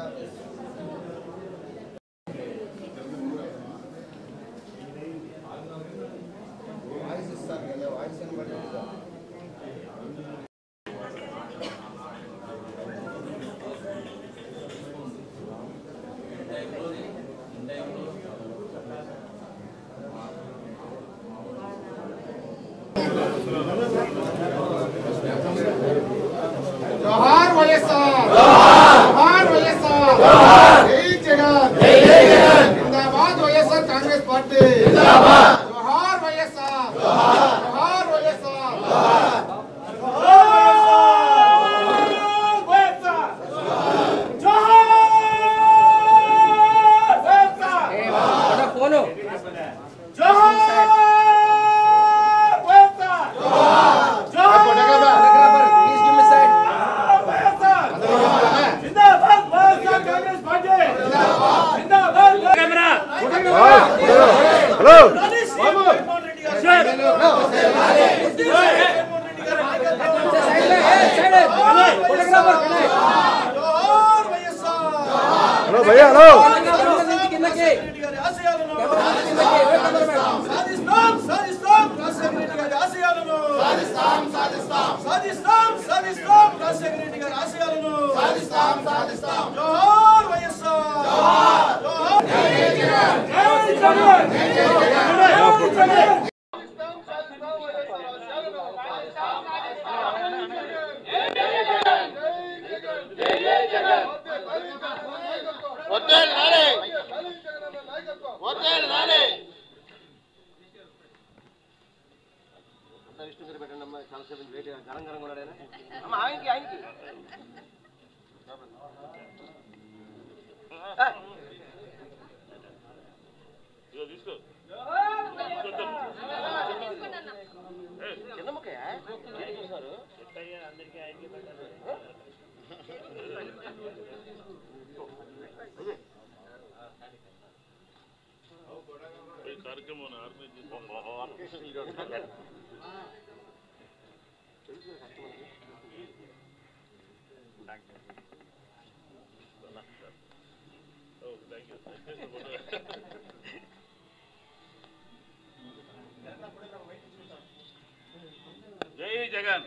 Voice ఇస్తారు కదా voice వినబడలేదు కదా. జోహార్ వైఎస్ఆర్ జోహార్ వైఎస్ఆర్ జై జగన్ జై జగన్ జిందాబాద్ వైఎస్ఆర్ కాంగ్రెస్ పార్టీ జిందాబాద్ జోహార్ వైఎస్ఆర్ జోహార్ వైఎస్ఆర్ హలో భయ్యా హలో జై జగన్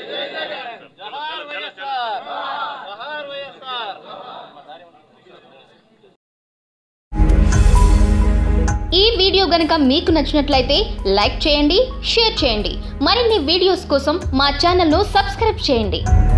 ఈ వీడియో గనుక మీకు నచ్చినట్లయితే లైక్ చేయండి షేర్ చేయండి మరిన్ని వీడియోస్ కోసం మా ఛానల్ను సబ్స్క్రైబ్ చేయండి